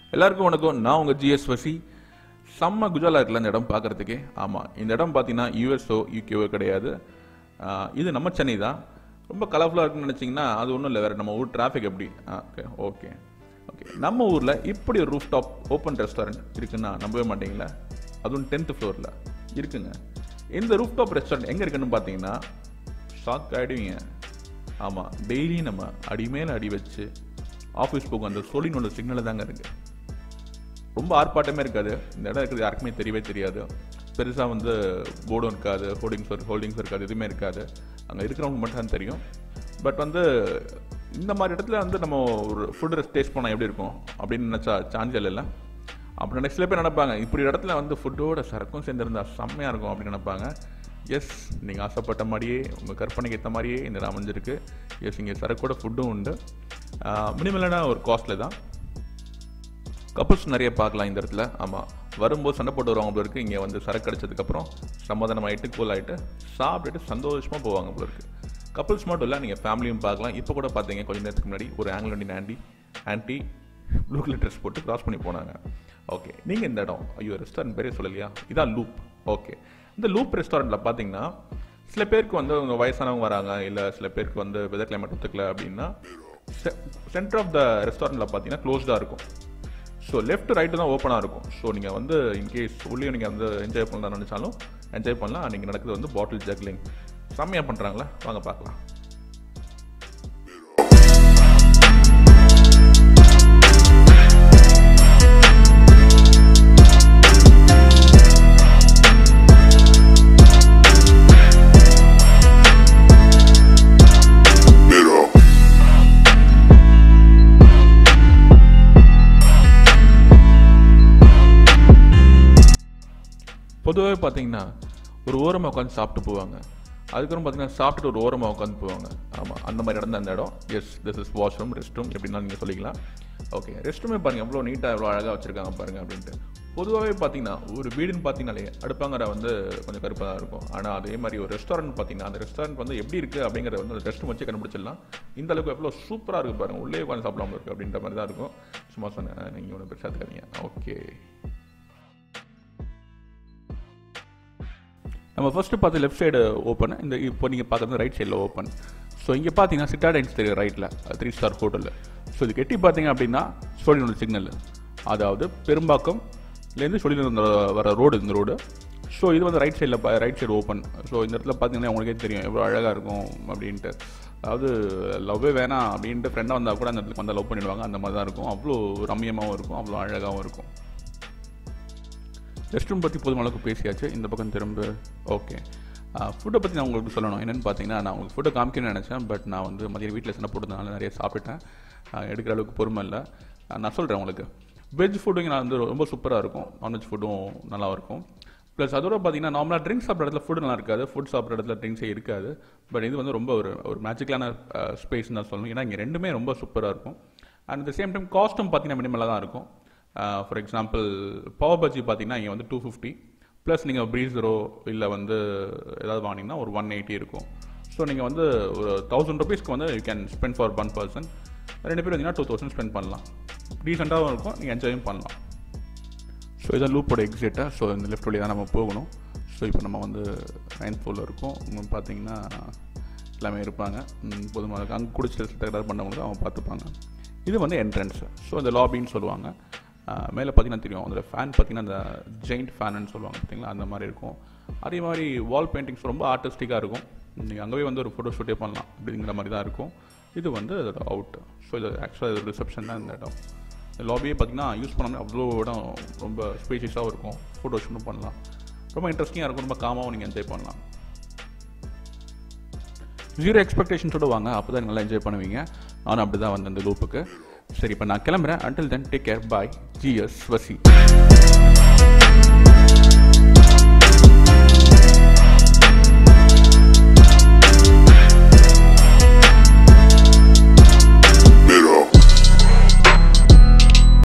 எல்லாருக்கும் வணக்கம் நான் உங்கள் ஜிஎஸ் வசி செம்ம குஜாலா இருக்குல்ல இந்த இடம் பார்க்கறதுக்கே ஆமாம் இந்த இடம் பார்த்தீங்கன்னா யூஎஸ்ஓ யூகேஓ கிடையாது ஆஹ் இது நம்ம சென்னை தான் ரொம்ப கலர்ஃபுல்லாக இருக்குன்னு நினச்சிங்கன்னா அது ஒன்றும் இல்லை வேறு நம்ம ஊர் டிராஃபிக் எப்படி ஓகே ஓகே ஓகே நம்ம ஊரில் இப்படி ஒரு ரூஃப் டாப் ஓப்பன் ரெஸ்டாரண்ட் இருக்குன்னா நம்பவே மாட்டீங்களா அதுவும் டென்த் ஃப்ளோரில் இருக்குங்க இந்த ரூஃப் டாப் ரெஸ்டாரண்ட் எங்கே இருக்குன்னு பார்த்தீங்கன்னா ஷாக் ஆகிடுவீங்க ஆமாம் டெய்லி நம்ம அடி மேலே அடி வச்சு ஆஃபீஸ் போகும் அந்த சொல்லினோட சிக்னல் தாங்க இருக்கு ரொம்ப ஆர்ப்பாட்டமே இருக்காது இந்த இடம் இருக்கிறது யாருக்குமே தெரியவே தெரியாது பெருசாக வந்து போர்டும் இருக்காது ஹோர்டிங்ஸ் ஹோல்டிங்ஸ் இருக்காது எதுவுமே இருக்காது அங்கே இருக்கிறவங்க மட்டும் தான் தெரியும் பட் வந்து இந்த மாதிரி இடத்துல வந்து நம்ம ஒரு ஃபுட் டேஸ்ட் பண்ணால் எப்படி இருக்கும் அப்படின்னு நினச்சா சான்ஸ் இல்லை அப்புறம் நெக்ஸ்ட் பேர் நினைப்பாங்க இப்படி இடத்துல வந்து ஃபுட்டோட சரக்கும் சேர்ந்துருந்தா செம்மையாக இருக்கும் அப்படின்னு நினைப்பாங்க எஸ் நீங்கள் ஆசைப்பட்ட மாதிரியே உங்கள் கற்பனைக்கு ஏற்ற மாதிரியே இந்த இடம் அமைஞ்சிருக்கு எஸ் இங்கே சரக்கோட ஃபுட்டும் உண்டு மினிமலான ஒரு காஸ்ட்டில் தான் கப்புள்ஸ் நிறைய பார்க்கலாம் இந்த இடத்துல ஆமாம் வரும்போது சண்டை போட்டு வருவாங்க போல இருக்கு இங்கே வந்து சரக்கு அடிச்சதுக்கப்புறம் சமாதானம் ஆகிட்டு கூல் ஆகிட்டு சாப்பிட்டுட்டு சந்தோஷமாக போவாங்க போல இருக்கு கப்புள்ஸ் மட்டும் இல்லை நீங்கள் ஃபேமிலியும் பார்க்கலாம் இப்போ கூட பார்த்தீங்க கொஞ்சம் நேரத்துக்கு முன்னாடி ஒரு Anglo Indian aunty aunty blue colour dress போட்டு கிராஸ் பண்ணி போனாங்க ஓகே நீங்கள் இந்த இடம் ஐயோ ரெஸ்டாரண்ட் பேரே சொல்லலையா இதான் லூப் ஓகே இந்த லூப் ரெஸ்டாரண்ட்டில் பார்த்தீங்கன்னா சில பேருக்கு வந்து அவங்க வயசானவங்க வராங்க இல்லை சில பேருக்கு வந்து வெதர் கிளைமேட் ஒத்துக்கல அப்படின்னா சென்டர் ஆஃப் த ரெஸ்டாரண்ட்டில் பார்த்தீங்கன்னா க்ளோஸ்டாக இருக்கும் ஸோ லெஃப்ட் ரைட்டு தான் ஓப்பனாக இருக்கும் ஸோ நீங்கள் வந்து இன்கேஸ் உள்ளே நீங்கள் வந்து என்ஜாய் பண்ணலாம் நினச்சாலும் என்ஜாய் பண்ணலாம் நீங்கள் நடக்குது வந்து பாட்டில் ஜக்லிங் செம்மையாக பண்ணுறாங்களா வாங்க பார்க்கலாம் பொதுவாகவே பார்த்தீங்கன்னா ஒரு ஓரமாக உட்காந்து சாப்பிட்டு போவாங்க அதுக்கப்புறம் பார்த்தீங்கன்னா சாப்பிட்டுட்டு ஒரு ஓரமாக உட்காந்து போவாங்க ஆமாம் அந்த மாதிரி இடம் தான் அந்த இடம் yes this is washroom rest room எப்படின்னா நீங்கள் சொல்லிக்கலாம் ஓகே ரெஸ்ட் ரூமே பாருங்கள் எவ்வளோ நீட்டாக எவ்வளோ அழகாக வச்சுருக்காங்க பாருங்கள் அப்படின்ட்டு பொதுவாகவே பார்த்தீங்கன்னா ஒரு வீடுன்னு பார்த்தீங்கனாலே அடுப்பாங்கிற வந்து கொஞ்சம் கருப்பாக தான் இருக்கும் ஆனால் அதே மாதிரி ஒரு ரெஸ்டாரண்ட் பார்த்தீங்கன்னா அந்த ரெஸ்டாரண்ட் வந்து எப்படி இருக்குது அப்படிங்கிறத வந்து அந்த ரெஸ்ட் வச்சு கண்டுபிடிச்சிடலாம் இந்த அளவுக்கு எவ்வளோ சூப்பராக இருக்குது பாருங்கள் உள்ளே உட்காந்து சாப்பிடாம இருக்குது அப்படின்ற மாதிரி தான் இருக்கும் சும்மா சொன்னேன் நீங்கள் ஒன்றும் பெருசாக இருக்காதீங்க ஓகே நம்ம ஃபஸ்ட்டு பார்த்து லெஃப்ட் சைடு ஓப்பன் இந்த இப்போ நீங்கள் பார்க்குறது ரைட் சைடில் ஓப்பன் ஸோ இங்கே பார்த்தீங்கன்னா சிட்டாடைன்ஸ் தெரியும் ரைட்டில் த்ரீ ஸ்டார் ஹோட்டலில் ஸோ இது கெட்டி பார்த்தீங்க அப்படின்னா சோழினோட சிக்னல் அதாவது பெரும்பாக்கம்லேருந்து சொல்லிட்டு வர ரோடு இந்த ரோடு ஸோ இது வந்து ரைட் சைடில் ரைட் சைடு ஓப்பன் ஸோ இந்த இடத்துல பார்த்தீங்கன்னா உங்களுக்கே தெரியும் எவ்வளோ அழகாக இருக்கும் அப்படின்ட்டு அதாவது லவ்வே வேணாம் அப்படின்ட்டு ஃப்ரெண்டாக வந்தால் கூட அந்த இடத்துக்கு வந்து லவ் பண்ணிடுவாங்க அந்த மாதிரி தான் இருக்கும் அவ்வளோ ரம்யமாகவும் இருக்கும் அவ்வளோ அழகாகவும் இருக்கும் ரெஸ்ட் ரூம் பற்றி போதும் அளவுக்கு பேசியாச்சு இந்த பக்கம் திரும்ப ஓகே ஃபுட்டை பற்றி நான் உங்களுக்கு சொல்லணும் என்னென்னு பார்த்தீங்கன்னா நான் உங்களுக்கு ஃபுட்டை காமிக்கணும்னு நினச்சேன் பட் நான் வந்து மதியம் வீட்டில் சண்டை போட்டதுனால நிறைய சாப்பிட்டுட்டேன் ஆஹ் எடுக்கிற அளவுக்கு பொறுமை இல்லை ஆஹ் நான் சொல்கிறேன் உங்களுக்கு வெஜ் ஃபுட்டுங்க நான் வந்து ரொம்ப சூப்பராக இருக்கும் நான்வெஜ் ஃபுட்டும் நல்லா இருக்கும் ப்ளஸ் அதோட பார்த்தீங்கன்னா நார்மலாக ட்ரிங்க்ஸ் சாப்பிட்ற இடத்துல ஃபுட் நல்லா இருக்காது ஃபுட் சாப்பிட்ற இடத்துல ட்ரிங்க்ஸே இருக்காது பட் இது வந்து ரொம்ப ஒரு ஒரு மேஜிக்கலான ஸ்பேஸ் தான் சொல்லணும் ஏன்னா இங்கே ரெண்டுமே ரொம்ப சூப்பராக இருக்கும் அண்ட் அட் சேம் டைம் காஸ்ட்டும் பார்த்தீங்கன்னா மினிமலாக தான் இருக்கும் ஃபார் எக்ஸாம்பிள் பவர் பஜ்ஜி பார்த்தீங்கன்னா இங்கே வந்து டூ ஃபிஃப்டி ப்ளஸ் நீங்கள் ப்ரீசரோ இல்லை வந்து ஏதாவது வாங்கினீங்கன்னா ஒரு ஒன் எயிட்டி இருக்கும் ஸோ நீங்கள் வந்து ஒரு தௌசண்ட் ருபீஸ்க்கு வந்து you can spend for one person ரெண்டு பேர் வந்தீங்கன்னா டூ தௌசண்ட் ஸ்பெண்ட் பண்ணலாம் டீசெண்டாகவும் இருக்கும் நீங்கள் என்ஜாயும் பண்ணலாம் ஸோ இதான் லூப்போட எக்ஸிட்டை ஸோ இந்த லெஃப்ட் வழி தான் நம்ம போகணும் ஸோ இப்போ நம்ம வந்து நைன்த் ஃப்ளோரில் இருக்கோம் இவங்க பார்த்தீங்கன்னா எல்லாமே இருப்பாங்க போதுமாக இருக்கு அங்கே குடிச்சிட்டு தகராறு பண்ணவங்களுக்கு அவங்க பார்த்துப்பாங்க இது வந்து என்ட்ரன்ஸ் ஸோ இந்த லாபின்னு சொல்லுவாங்க மேலே பார்த்தீங்கன்னா தெரியும் அதில் ஃபேன் பார்த்தீங்கன்னா அந்த ஜெயிண்ட் ஃபேனுன்னு சொல்லுவாங்க பார்த்தீங்களா அந்த மாதிரி இருக்கும் அதே மாதிரி வால் பெயிண்டிங்ஸ் ரொம்ப ஆர்டிஸ்டிக்காக இருக்கும் நீங்கள் அங்கேயே வந்து ஒரு ஃபோட்டோ ஷூட்டே பண்ணலாம் அப்படிங்கிற மாதிரி தான் இருக்கும் இது வந்து அதோட அவுட் ஸோ இது ஆக்சுவலாக இது ரிசப்ஷன் தான் இந்த இடம் இந்த லாபியே பார்த்தீங்கன்னா யூஸ் பண்ணோம்னா அவ்வளோ இடம் ரொம்ப ஸ்பேஷியஸாகவும் இருக்கும் ஃபோட்டோ ஷூட்டும் பண்ணலாம் ரொம்ப இன்ட்ரெஸ்டிங்காக இருக்கும் ரொம்ப காமாகவும் நீங்கள் என்ஜாய் பண்ணலாம் ஜீரோ எக்ஸ்பெக்டேஷன்ஸோட வாங்க அப்போ தான் நல்லா என்ஜாய் பண்ணுவீங்க நானும் அப்படி தான் வந்தேன் இந்த லூப்புக்கு சரி இப்போ நான் கிளம்புறேன் until then take care bye ஜிஎஸ் வசி